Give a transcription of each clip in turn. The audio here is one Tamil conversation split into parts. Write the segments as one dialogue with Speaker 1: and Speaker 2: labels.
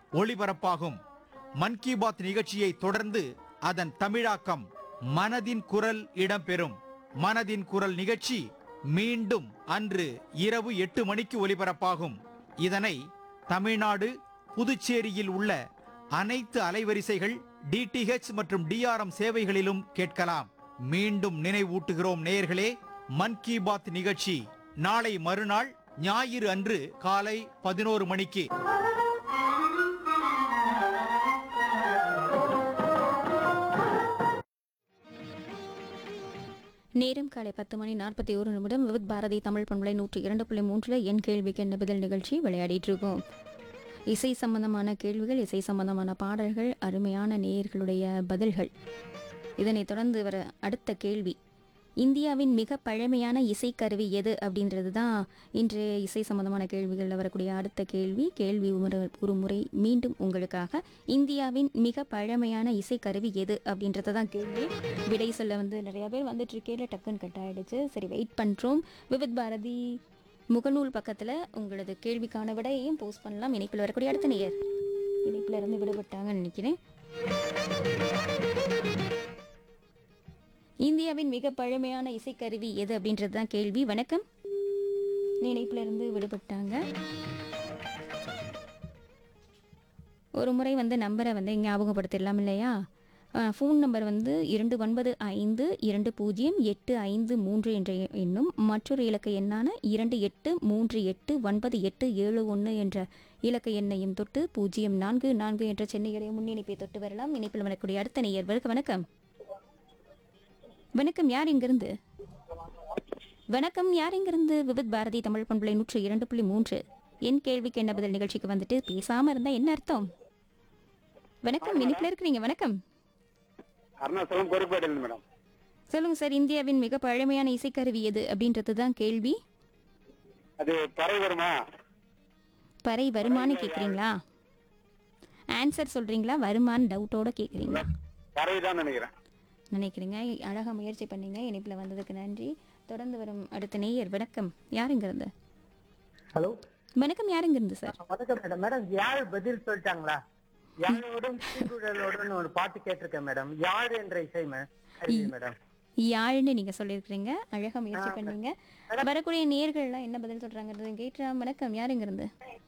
Speaker 1: ஒளிபரப்பாகும் மன் கி பாத் நிகழ்ச்சியை தொடர்ந்து அதன் தமிழாக்கம் மனதின் குரல் இடம்பெறும் மனதின் குரல் நிகழ்ச்சி மீண்டும் அன்று இரவு எட்டு மணிக்கு ஒலிபரப்பாகும் இதனை தமிழ்நாடு புதுச்சேரியில் உள்ள அனைத்து அலைவரிசைகள் டிடிஹெச் மற்றும் டிஆர்எம் சேவைகளிலும் கேட்கலாம் மீண்டும் நினைவூட்டுகிறோம் நேயர்களே மன் கி பாத் நிகழ்ச்சி நாளை மறுநாள் ஞாயிறு அன்று காலை பதினோரு மணிக்கு
Speaker 2: நேரம் காலை பத்து மணி நாற்பத்தி ஒரு நிமிடம் விவித் பாரதி தமிழ் பண்பலை நூற்றி இரண்டு புள்ளி மூன்றில் என் கேள்விக்கு என்ன பதில் நிகழ்ச்சி விளையாடிட்டு இருக்கோம் இசை சம்பந்தமான கேள்விகள் இசை சம்பந்தமான பாடல்கள் அருமையான நேயர்களுடைய பதில்கள் இதனைத் தொடர்ந்து வர அடுத்த கேள்வி இந்தியாவின் மிக பழமையான இசைக்கருவி எது அப்படின்றது தான் இன்றைய இசை சம்பந்தமான கேள்விகளில் வரக்கூடிய அடுத்த கேள்வி கேள்வி ஒரு- ஒரு முறை மீண்டும் உங்களுக்காக இந்தியாவின் மிக பழமையான இசைக்கருவி எது அப்படின்றத தான் கேள்வி விடை சொல்ல வந்து நிறைய பேர் வந்துட்டு இருக்கேல டக்குன்னு கட் ஆயிடுச்சு சரி வெயிட் பண்ணுறோம் விவித் பாரதி முகநூல் பக்கத்தில் உங்களது கேள்விக்கான விடையையும் போஸ்ட் பண்ணலாம் இணைப்பில் வரக்கூடிய அடுத்த நேயர் இணைப்பில் இருந்து விடுபட்டாங்கன்னு நினைக்கிறேன் இந்தியாவின் மிக பழமையான இசைக்கருவி எது அப்படின்றது தான் கேள்வி வணக்கம் இணைப்பில் இருந்து விடுபட்டாங்க ஒரு முறை வந்து நம்பரை வந்து ஞாபகப்படுத்திடலாம் இல்லையா ஃபோன் நம்பர் வந்து இரண்டு ஒன்பது ஐந்து இரண்டு பூஜ்ஜியம் எட்டு ஐந்து மூன்று என்ற எண்ணும் மற்றொரு இலக்க எண்ணான இரண்டு எட்டு மூன்று எட்டு ஒன்பது எட்டு ஏழு ஒன்று என்ற இலக்க எண்ணையும் தொட்டு பூஜ்ஜியம் நான்கு நான்கு என்ற சென்னையுடைய முன்னிணைப்பை தொட்டு வரலாம் இணைப்பில் வரக்கூடிய அடுத்த நேயர்களுக்கு வணக்கம் வணக்கம் யார் இங்கிருந்து வணக்கம் யார் இங்கிருந்து விவித் பாரதி தமிழ் பண்பலை நூற்று இரண்டு புள்ளி மூன்று என் கேள்விக்கு என்ன பதில் நிகழ்ச்சிக்கு வந்துட்டு பேசாம இருந்தா என்ன அர்த்தம் வணக்கம் இனிப்புல இருக்கிறீங்க வணக்கம்
Speaker 3: அருணாச்சலம் கோரிப்பேட்டையில் மேடம்
Speaker 2: சொல்லுங்க சார் இந்தியாவின் மிக பழமையான இசைக்கருவி எது அப்படின்றது தான் கேள்வி
Speaker 3: அது பறை வருமா
Speaker 2: பறை வருமானு கேக்குறீங்களா ஆன்சர் சொல்றீங்களா வருமான்னு டவுட்டோட கேக்குறீங்களா
Speaker 3: பறை தான் நினைக்கிறேன்
Speaker 2: நினைக்கிறீங்க அழகா முயற்சி பண்ணீங்க இணைப்புல வந்ததுக்கு நன்றி தொடர்ந்து வரும் அடுத்த நேயர் வணக்கம் யாருங்க இருந்து
Speaker 4: ஹலோ
Speaker 2: வணக்கம் யாருங்க இருந்து சார்
Speaker 4: வணக்கம் மேடம் மேடம் யாழ் பதில் சொல்லிட்டாங்களா யாழோடும் சீர்குழலோடும் ஒரு பாட்டு கேட்டிருக்கேன் மேடம் யாழ் என்ற இசை மே- கருவி மேடம்
Speaker 2: யாழ்னு நீங்க சொல்லியிருக்கிறீங்க அழகா முயற்சி பண்ணீங்க வரக்கூடிய நேயர்கள்லாம் என்ன பதில் சொல்றாங்கிறது கேட்கலாம் வணக்கம் யாருங்க இருந்து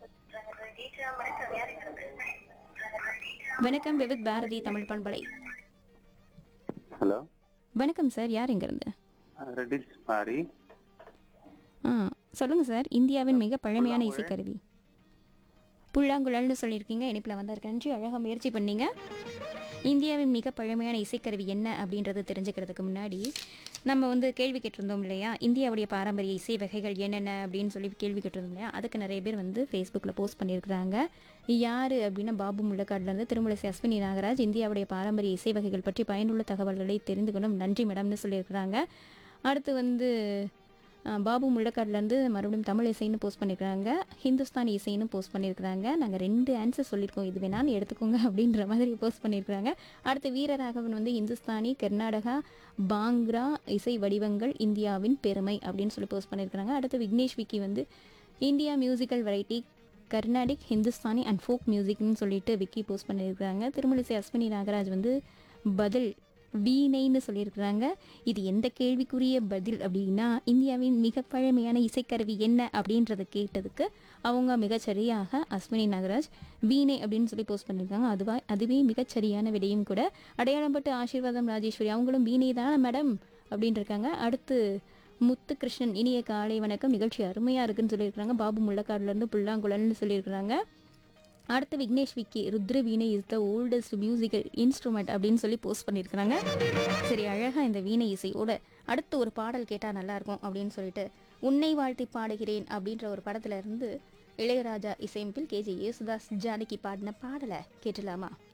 Speaker 2: வணக்கம் விவித் பாரதி தமிழ் பண்பலை
Speaker 3: ஹலோ
Speaker 2: வணக்கம் சார் யார் இங்க இருந்து
Speaker 3: ரெட்டிஸ் மாரி
Speaker 2: ஆ சொல்லுங்க சார் இந்தியாவின் மிக பழமையான இசைக்கருவி புல்லாங்குழல்னு சொல்லியிருக்கீங்க இனிப்பில் வந்தார் நன்றி அழகாக முயற்சி பண்ணீங்க இந்தியாவின் மிக பழமையான இசைக்கருவி என்ன அப்படின்றது தெரிஞ்சுக்கிறதுக்கு முன்னாடி நம்ம வந்து கேள்வி கேட்டிருந்தோம் இல்லையா இந்தியாவுடைய பாரம்பரிய இசை வகைகள் என்னென்ன அப்படின்னு சொல்லி கேள்வி கேட்டிருந்தோம் இல்லையா அதுக்கு நிறைய பேர் வந்து ஃபேஸ்புக்கில் போஸ்ட் பண்ணியிருக்கிறாங்க யார் அப்படின்னா பாபு முள்ளக்காடுலேருந்து திருமலை அஸ்வினி நாகராஜ் இந்தியாவுடைய பாரம்பரிய இசை வகைகள் பற்றி பயனுள்ள தகவல்களை தெரிந்து கொண்டும் நன்றி மேடம்னு சொல்லியிருக்கிறாங்க அடுத்து வந்து அஹ், பாபு முள்ளக்காடுலேருந்து மறுபடியும் தமிழ் இசைன்னு போஸ்ட் பண்ணியிருக்கிறாங்க ஹிந்துஸ்தானி இசைன்னு போஸ்ட் பண்ணியிருக்கிறாங்க நாங்கள் ரெண்டு ஆன்சர் சொல்லியிருக்கோம் இது வேணாலும் எடுத்துக்கோங்க அப்படின்ற மாதிரி போஸ்ட் பண்ணியிருக்கிறாங்க அடுத்து வீரராகவன் வந்து இந்துஸ்தானி கர்நாடகா பாங்க்ரா இசை வடிவங்கள் இந்தியாவின் பெருமை அப்படின்னு சொல்லி போஸ்ட் பண்ணியிருக்கிறாங்க அடுத்து விக்னேஷ் விக்கி வந்து India musical variety Carnatic Hindustani and folk மியூசிக்னு சொல்லிட்டு விக்கி போஸ்ட் பண்ணியிருக்கிறாங்க திருமலிசை அஸ்வினி நாகராஜ் வந்து பதில் வீணைன்னு சொல்லியிருக்கிறாங்க இது எந்த கேள்விக்குரிய பதில் அப்படின்னா இந்தியாவின் மிக பழமையான இசைக்கருவி என்ன அப்படின்றத கேட்டதுக்கு அவங்க மிகச்சரியாக அஸ்வினி நாகராஜ் வீணை அப்படின்னு சொல்லி போஸ்ட் பண்ணியிருக்காங்க அதுவா அதுவே மிகச்சரியான விடையும் கூட அடையாளப்பட்டு ஆசீர்வாதம் ராஜேஸ்வரி அவங்களும் வீணை தானே மேடம் அப்படின்னு இருக்காங்க அடுத்து முத்துகிருஷ்ணன் இனிய காலை வணக்கம் நிகழ்ச்சி அருமையாக இருக்குன்னு சொல்லியிருக்காங்க பாபு முள்ளக்காடுலேருந்து புல்லாங்குழல்னு சொல்லியிருக்கிறாங்க அடுத்து Vignesh Vicky Rudra veena is the oldest musical instrument அப்படின்னு சொல்லி போஸ்ட் பண்ணியிருக்கிறாங்க சரி அழகாக இந்த வீணை இசையோட அடுத்து ஒரு பாடல் கேட்டால் நல்லா இருக்கும் அப்படின்னு சொல்லிட்டு உன்னை வாழ்த்தி பாடுகிறேன் அப்படின்ற ஒரு படத்துல இருந்து இளையராஜா இசையமைப்பில் கேஜே யேசுதாஸ் ஜானகி பாடின பாடலை கேட்டலாமா